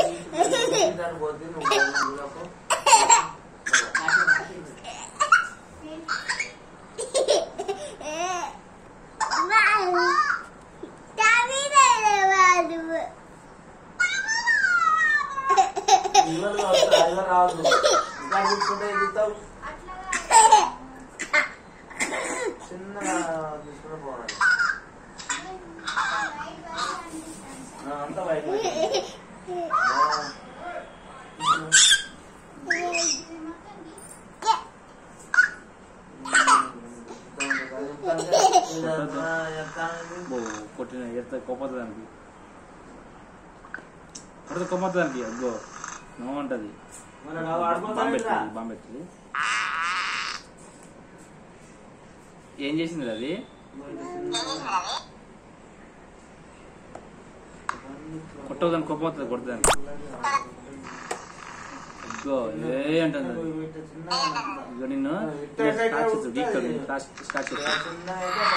తింటాను పోతే నువ్వు ఊళ్ళకు. ఇవ్వరు వస్తా, ఇవ్వరు రావద్దు. ఇంకా తీసుకుంటే ఏం చేస్తావు? చిన్నగా తీసుకుని పోవాలి ఆ, అంతా వైట్ వైట్. ఆ. బో కొట్టిన ఎత్త కొప్పదు దానికి కొడితే కొమ్మద్దు దానికి అగ్గో నోమంటది మన రావు ఆడుకుంటాడు బాంబెట్టింది రా. బాంబెట్టింది ఏం చేసింది అది కొట్టవు దానికి కొప్ప అవుతుంది కొడితే దానికి అగ్గో ఏ అంటుంది అది. ఇగో నిన్ను స్టార్ట్ చేస్తుంది గీక్కదు స్టార్ట్ చేస్తుంది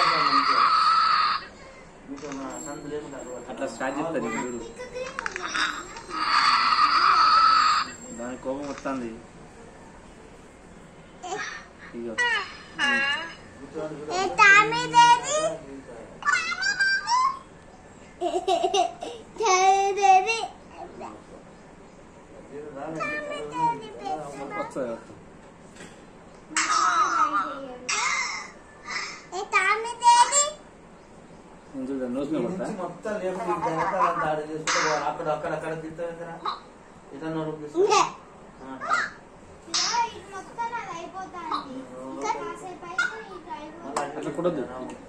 అట్లా స్టార్ట్ చేస్తుంది నీకు చూడు దాని కోపం వస్తుంది ఇగో వస్తుంది వస్తుంది నేను చూడ నోస్ మీద కొడతా మొత్తం లేకుండా దాడి చేసుకుంటే పోవాలి. అక్కడ అక్కడ అక్కడ తింటావు కదా ఇతను నోరు తీసుకో. ఆ. అట్లా కొట్టద్దు